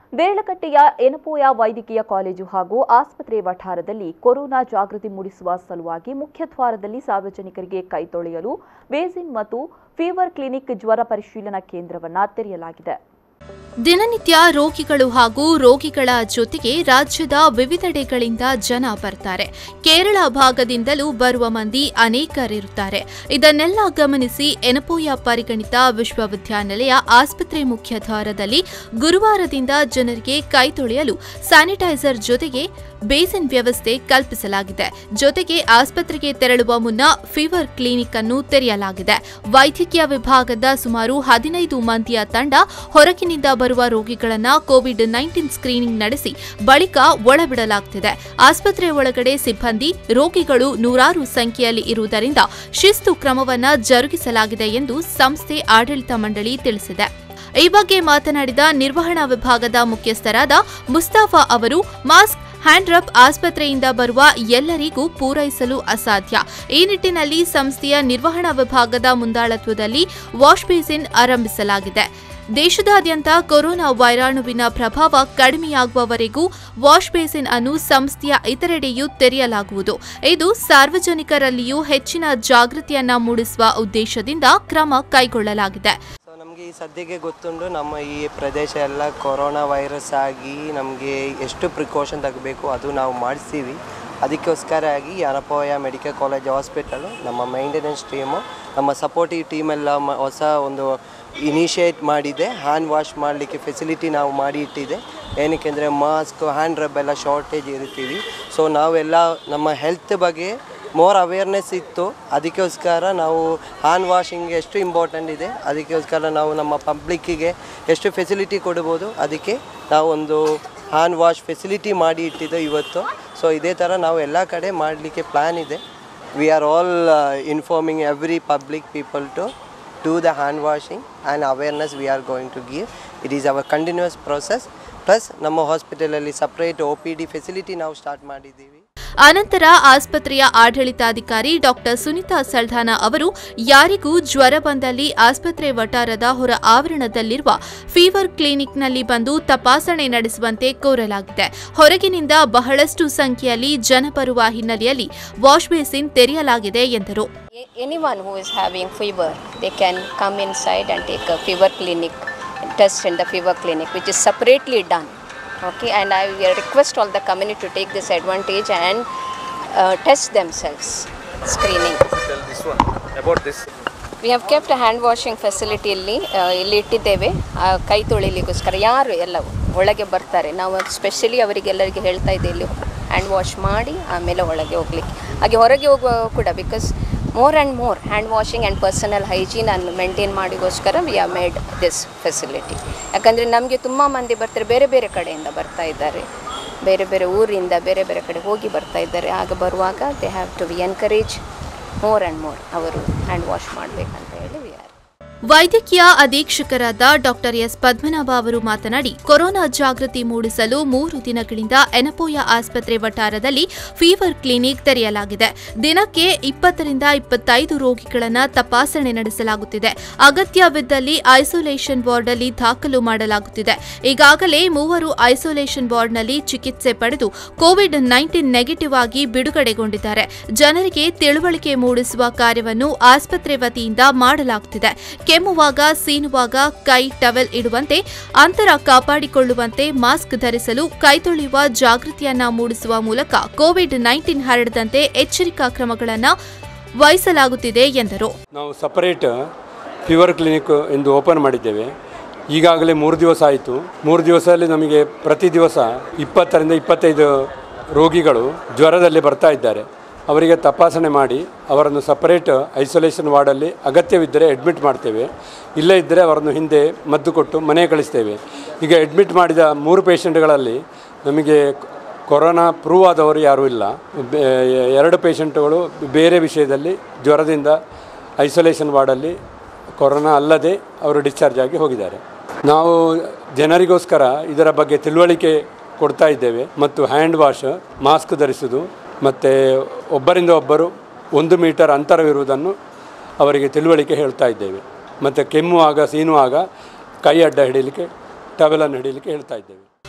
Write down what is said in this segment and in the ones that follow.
ದೇರಳಕಟ್ಟೆಯ ಎನಪೋಯ ವೈದ್ಯಕೀಯ ಕಾಲೇಜು ಹಾಗೂ ಆಸ್ಪತ್ರೆ ವಠಾರದಲ್ಲಿ ಕೊರೋನಾ ಜಾಗೃತಿ ಮೂಡಿಸುವ ಸಲುವಾಗಿ ಮುಖ್ಯದ್ವಾರದಲ್ಲಿ ಸಾರ್ವಜನಿಕರಿಗೆ ಕೈ ತೊಳೆಯಲು ಬೇಸಿನ್ ಮತ್ತು ಫೀವರ್ ಕ್ಲಿನಿಕ್ ಜ್ವರ ಪರಿಶೀಲನಾ ಕೇಂದ್ರವನ್ನು ತೆರೆಯಲಾಗಿದೆ ದಿನನಿತ್ಯ ರೋಗಿಗಳು ಹಾಗೂ ರೋಗಿಗಳ ಜೊತೆಗೆ ರಾಜ್ಯದ ವಿವಿಧೆಡೆಗಳಿಂದ ಜನ ಬರ್ತಾರೆ ಕೇರಳ ಭಾಗದಿಂದಲೂ ಬರುವ ಮಂದಿ ಅನೇಕರಿರುತ್ತಾರೆ ಇದನ್ನೆಲ್ಲ ಗಮನಿಸಿ ಎನಪೋಯ ಪರಿಗಣಿತ ವಿಶ್ವವಿದ್ಯಾನಿಲಯ ಆಸ್ಪತ್ರೆ ಮುಖ್ಯದ್ವಾರದಲ್ಲಿ ಗುರುವಾರದಿಂದ ಜನರಿಗೆ ಕೈ ತೊಳೆಯಲು ಸ್ಯಾನಿಟೈಸರ್ ಜೊತೆಗೆ ಬೇಸಿನ್ ವ್ಯವಸ್ಥೆ ಕಲ್ಪಿಸಲಾಗಿದೆ ಜೊತೆಗೆ ಆಸ್ಪತ್ರೆಗೆ ತೆರಳುವ ಮುನ್ನ ಫೀವರ್ ಕ್ಲಿನಿಕ್ ಅನ್ನು ತೆರೆಯಲಾಗಿದೆ ವೈದ್ಯಕೀಯ ವಿಭಾಗದ ಸುಮಾರು ಹದಿನೈದು ಮಂದಿಯ ತಂಡ ಹೊರಗಿನಿಂದ ಬರುವ ರೋಗಿಗಳನ್ನ ಕೋವಿಡ್ ನೈನ್ಟೀನ್ ಸ್ಕ್ರೀನಿಂಗ್ ನಡೆಸಿ ಬಳಿಕ ಒಳಬಿಡಲಾಗುತ್ತಿದೆ ಆಸ್ಪತ್ರೆ ಒಳಗಡೆ ಸಿಬ್ಬಂದಿ ರೋಗಿಗಳು ನೂರಾರು ಸಂಖ್ಯೆಯಲ್ಲಿ ಇರುವುದರಿಂದ ಶಿಸ್ತು ಕ್ರಮವನ್ನ ಜರುಗಿಸಲಾಗಿದೆ ಎಂದು ಸಂಸ್ಥೆ ಆಡಳಿತ ಮಂಡಳಿ ತಿಳಿಸಿದೆ ಈ ಬಗ್ಗೆ ಮಾತನಾಡಿದ ನಿರ್ವಹಣಾ ವಿಭಾಗದ ಮುಖ್ಯಸ್ಥರಾದ ಮುಸ್ತಾಫಾ ಅವರು ಮಾಸ್ಕ್ ಹ್ಯಾಂಡ್ ರಬ್ ಆಸ್ಪತ್ರೆಯಿಂದ ಬರುವ ಎಲ್ಲರಿಗೂ ಪೂರೈಸಲು ಅಸಾಧ್ಯ ಈ ನಿಟ್ಟಿನಲ್ಲಿ ಸಂಸ್ಥೆಯ ನಿರ್ವಹಣಾ ವಿಭಾಗದ ಮುಂದಾಳತ್ವದಲ್ಲಿ ವಾಶ್ ಬೇಸಿನ್ ಆರಂಭಿಸಲಾಗಿದೆ ದೇಶದಾದ್ಯಂತ ಕೊರೋನಾ ವೈರಾಣುವಿನ ಪ್ರಭಾವ ಕಡಿಮೆಯಾಗುವವರೆಗೂ ವಾಶ್ ಬೇಸಿನ್ ಅನ್ನು ಸಂಸ್ಥೆಯ ಇತರೆಡೆಯೂ ತೆರೆಯಲಾಗುವುದು ಇದು ಸಾರ್ವಜನಿಕರಲ್ಲಿಯೂ ಹೆಚ್ಚಿನ ಜಾಗೃತಿಯನ್ನ ಮೂಡಿಸುವ ಉದ್ದೇಶದಿಂದ ಕ್ರಮ ಕೈಗೊಳ್ಳಲಾಗಿದೆ ಸೊ ನಮಗೆ ಈ ಸದ್ಯಕ್ಕೆ ಗೊತ್ತುಂಟು ನಮ್ಮ ಈ ಪ್ರದೇಶ ಎಲ್ಲ ಕೊರೋನಾ ವೈರಸ್ ಆಗಿ ನಮಗೆ ಎಷ್ಟು ಪ್ರಿಕಾಷನ್ ತಗಬೇಕು ಅದು ನಾವು ಮಾಡಿಸ್ತೀವಿ ಅದಕ್ಕೋಸ್ಕರ ಆಗಿ ಅನಪೋಯ ಮೆಡಿಕಲ್ ಕಾಲೇಜ್ ಹಾಸ್ಪಿಟಲು ನಮ್ಮ ಮೈಂಟೆನೆನ್ಸ್ ಟೀಮು ನಮ್ಮ ಸಪೋರ್ಟಿವ್ ಟೀಮೆಲ್ಲ ಮ ಹೊಸ ಒಂದು ಇನಿಷಿಯೇಟ್ ಮಾಡಿದೆ ಹ್ಯಾಂಡ್ ವಾಶ್ ಮಾಡಲಿಕ್ಕೆ ಫೆಸಿಲಿಟಿ ನಾವು ಮಾಡಿ ಇಟ್ಟಿದೆ ಏನಕ್ಕೆ ಅಂದರೆ ಮಾಸ್ಕ್ ಹ್ಯಾಂಡ್ ರಬ್ ಎಲ್ಲ ಶಾರ್ಟೇಜ್ ಇರ್ತೀವಿ ಸೊ ನಾವೆಲ್ಲ ನಮ್ಮ ಹೆಲ್ತ್ ಬಗ್ಗೆ ಮೋರ್ ಅವೇರ್ನೆಸ್ ಇತ್ತು ಅದಕ್ಕೋಸ್ಕರ ನಾವು ಹ್ಯಾಂಡ್ ವಾಷಿಂಗ್ ಎಷ್ಟು ಇಂಪಾರ್ಟೆಂಟ್ ಇದೆ ಅದಕ್ಕೋಸ್ಕರ ನಾವು ನಮ್ಮ ಪಬ್ಲಿಕ್ಕಿಗೆ ಎಷ್ಟು ಫೆಸಿಲಿಟಿ ಕೊಡ್ಬೋದು ಅದಕ್ಕೆ ನಾವು ಒಂದು ಹ್ಯಾಂಡ್ ವಾಶ್ ಫೆಸಿಲಿಟಿ ಮಾಡಿ ಇಟ್ಟಿದ್ದು ಇವತ್ತು ಸೊ ಇದೇ ಥರ ನಾವು ಎಲ್ಲ ಕಡೆ ಮಾಡಲಿಕ್ಕೆ ಪ್ಲ್ಯಾನ್ ಇದೆ we are all informing every public people to do the hand washing and awareness we are going to give it is our continuous process plus ನಮ್ಮ ಹಾಸ್ಪಿಟಲಲ್ಲಿ separate O P D facility ನಾವು start ಮಾಡಿದ್ದೀವಿ ಅನಂತರ ಆಸ್ಪತ್ರೆಯ ಆಡಳಿತಾಧಿಕಾರಿ doctor Sunita ಸಲ್ಧಾನ ಅವರು ಯಾರಿಗೂ ಜ್ವರ ಬಂದಲ್ಲಿ ಆಸ್ಪತ್ರೆ ವಠಾರದ ಹೊರ ಆವರಣದಲ್ಲಿರುವ ಫೀವರ್ ಕ್ಲಿನಿಕ್ನಲ್ಲಿ ಬಂದು ತಪಾಸಣೆ ನಡೆಸುವಂತೆ ಕೋರಲಾಗಿದೆ ಹೊರಗಿನಿಂದ ಬಹಳಷ್ಟು ಸಂಖ್ಯೆಯಲ್ಲಿ ಜನ ಬರುವ ಹಿನ್ನೆಲೆಯಲ್ಲಿ ವಾಶ್ ಬೇಸಿನ್ ತೆರೆಯಲಾಗಿದೆ ಎಂದರು A- Anyone who is having fever, they can come inside and take a fever clinic test in the fever clinic, which is separately done. Okay, and I will request all the community to take this advantage and uh, test themselves. Screening. tell this one about this we have kept hand washing facility ಇಲ್ಲಿ ಆ, ಇಲ್ಲಿ ಇಟ್ಟಿದ್ದೇವೆ ಆ, ಕೈ ತೊಳಿಲಿಕ್ಕೋಸ್ಕರ ಯಾರು ಎಲ್ಲವೂ ಒಳಗೆ ಬರ್ತಾರೆ ನಾವು ಸ್ಪೆಷಲಿ ಅವರಿಗೆಲ್ಲರಿಗೆ ಹೇಳ್ತಾ ಇದ್ದೆ ಇಲ್ಲಿ ಹ್ಯಾಂಡ್ ವಾಶ್ ಮಾಡಿ ಆಮೇಲೆ ಒಳಗೆ ಹೋಗ್ಲಿಕ್ಕೆ ಹಾಗೆ ಹೊರಗೆ ಹೋಗುವಾಗ ಕೂಡ because more and more hand washing and personal hygiene ಅನ್ನು ಮೇಂಟೈನ್ ಮಾಡಿಗೋಸ್ಕರ we are made this facility ಯಾಕಂದರೆ ನಮಗೆ ತುಂಬ ಮಂದಿ ಬರ್ತಾರೆ ಬೇರೆ ಬೇರೆ ಕಡೆಯಿಂದ ಬರ್ತಾ ಇದ್ದಾರೆ ಬೇರೆ ಬೇರೆ ಊರಿಂದ ಬೇರೆ ಬೇರೆ ಕಡೆ ಹೋಗಿ ಬರ್ತಾ ಇದ್ದಾರೆ ಆಗ ಬರುವಾಗ they have to we encourage more and more ಅವರು ಹ್ಯಾಂಡ್ ವಾಶ್ ಮಾಡಬೇಕಂತ ಹೇಳಿ ವಿ ಆರ್ ವೈದ್ಯಕೀಯ ಅಧೀಕ್ಷಕರಾದ ಡಾಕ್ಟರ್ ಎಸ್ ಪದ್ಮನಾಭ ಅವರು ಮಾತನಾಡಿ ಕೊರೋನಾ ಜಾಗೃತಿ ಮೂಡಿಸಲು ಮೂರು ದಿನಗಳಿಂದ ಎನಪೋಯ ಆಸ್ಪತ್ರೆ ವಠಾರದಲ್ಲಿ ಫೀವರ್ ಕ್ಲಿನಿಕ್ ತೆರೆಯಲಾಗಿದೆ ದಿನಕ್ಕೆ ಇಪ್ಪತ್ತರಿಂದ ಇಪ್ಪತ್ತೈದು ರೋಗಿಗಳನ್ನು ತಪಾಸಣೆ ನಡೆಸಲಾಗುತ್ತಿದೆ ಅಗತ್ಯವಿದ್ದಲ್ಲಿ ಐಸೋಲೇಷನ್ ವಾರ್ಡ್ನಲ್ಲಿ ದಾಖಲು ಮಾಡಲಾಗುತ್ತಿದೆ ಈಗಾಗಲೇ ಮೂವರು ಐಸೋಲೇಷನ್ ವಾರ್ಡ್ನಲ್ಲಿ ಚಿಕಿತ್ಸೆ ಪಡೆದು ಕೋವಿಡ್ ನೈನ್ಟೀನ್ ನೆಗೆಟಿವ್ ಆಗಿ ಬಿಡುಗಡೆಗೊಂಡಿದ್ದಾರೆ ಜನರಿಗೆ ತಿಳುವಳಿಕೆ ಮೂಡಿಸುವ ಕಾರ್ಯವನ್ನು ಆಸ್ಪತ್ರೆ ವತಿಯಿಂದ ಮಾಡಲಾಗುತ್ತಿದೆ ಕೆಮ್ಮುವಾಗ ಸೀನುವಾಗ ಕೈ ಟವೆಲ್ ಇಡುವಂತೆ ಅಂತರ ಕಾಪಾಡಿಕೊಳ್ಳುವಂತೆ ಮಾಸ್ಕ್ ಧರಿಸಲು ಕೈ ತೊಳೆಯುವ ಜಾಗೃತಿಯನ್ನ ಮೂಡಿಸುವ ಮೂಲಕ ಕೋವಿಡ್ ನೈನ್ಟೀನ್ ಹರಡದಂತೆ ಎಚ್ಚರಿಕಾ ಕ್ರಮಗಳನ್ನು ವಹಿಸಲಾಗುತ್ತಿದೆ ಎಂದರು ನಾವು ಸಪರೇಟ್ ಫೀವರ್ ಕ್ಲಿನಿಕ್ ಎಂದು ಓಪನ್ ಮಾಡಿದ್ದೇವೆ ಈಗಾಗಲೇ ಮೂರು ದಿವಸ ಆಯಿತು ಮೂರು ದಿವಸದಲ್ಲಿ ನಮಗೆ ಪ್ರತಿ ದಿವಸ ಇಪ್ಪತ್ತರಿಂದ ಇಪ್ಪತ್ತೈದು ರೋಗಿಗಳು ಜ್ವರದಲ್ಲಿ ಬರ್ತಾ ಇದ್ದಾರೆ ಅವರಿಗೆ ತಪಾಸಣೆ ಮಾಡಿ ಅವರನ್ನು ಸಪರೇಟ್ ಐಸೋಲೇಷನ್ ವಾರ್ಡಲ್ಲಿ ಅಗತ್ಯವಿದ್ದರೆ ಅಡ್ಮಿಟ್ ಮಾಡ್ತೇವೆ ಇಲ್ಲೇ ಇದ್ದರೆ ಅವರನ್ನು ಹಿಂದೆ ಮದ್ದು ಕೊಟ್ಟು ಮನೆಗೆ ಕಳಿಸ್ತೇವೆ ಈಗ ಅಡ್ಮಿಟ್ ಮಾಡಿದ ಮೂರು ಪೇಷಂಟ್ಗಳಲ್ಲಿ ನಮಗೆ ಕೊರೋನಾ ಪ್ರೂವ್ ಆದವರು ಯಾರೂ ಇಲ್ಲ ಬೆ- ಎರಡು ಪೇಷಂಟ್ಗಳು ಬೇರೆ ವಿಷಯದಲ್ಲಿ ಜ್ವರದಿಂದ ಐಸೋಲೇಷನ್ ವಾರ್ಡಲ್ಲಿ ಕೊರೋನಾ ಅಲ್ಲದೆ ಅವರು ಡಿಸ್ಚಾರ್ಜ್ ಆಗಿ ಹೋಗಿದ್ದಾರೆ ನಾವು ಜನರಿಗೋಸ್ಕರ ಇದರ ಬಗ್ಗೆ ತಿಳುವಳಿಕೆ ಕೊಡ್ತಾ ಇದ್ದೇವೆ ಮತ್ತು ಹ್ಯಾಂಡ್ ವಾಶ್ ಮಾಸ್ಕ್ ಧರಿಸುವುದು ಮತ್ತು ಒಬ್ಬರಿಂದ ಒಬ್ಬರು ಒಂದು ಮೀಟರ್ ಅಂತರವಿರುವುದನ್ನು ಅವರಿಗೆ ತಿಳುವಳಿಕೆ ಹೇಳ್ತಾ ಇದ್ದೇವೆ ಮತ್ತು ಕೆಮ್ಮುವಾಗ ಸೀನುವಾಗ ಕೈ ಅಡ್ಡ ಹಿಡೀಲಿಕ್ಕೆ ಟವೆಲನ್ನು ಹಿಡೀಲಿಕ್ಕೆ ಹೇಳ್ತಾ ಇದ್ದೇವೆ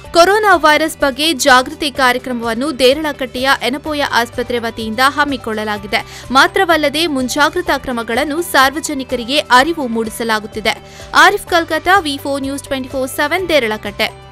ಕೊರೋನಾ ವೈರಸ್ ಬಗ್ಗೆ ಜಾಗೃತಿ ಕಾರ್ಯಕ್ರಮವನ್ನು ದೇರಳಕಟ್ಟೆಯ ಎನಪೋಯ ಆಸ್ಪತ್ರೆ ವತಿಯಿಂದ ಹಮ್ಮಿಕೊಳ್ಳಲಾಗಿದೆ ಮಾತ್ರವಲ್ಲದೆ ಮುಂಜಾಗ್ರತಾ ಕ್ರಮಗಳನ್ನು ಸಾರ್ವಜನಿಕರಿಗೆ ಅರಿವು ಮೂಡಿಸಲಾಗುತ್ತಿದೆ Arif Kalkatta V four news twenty four seven Deralakatte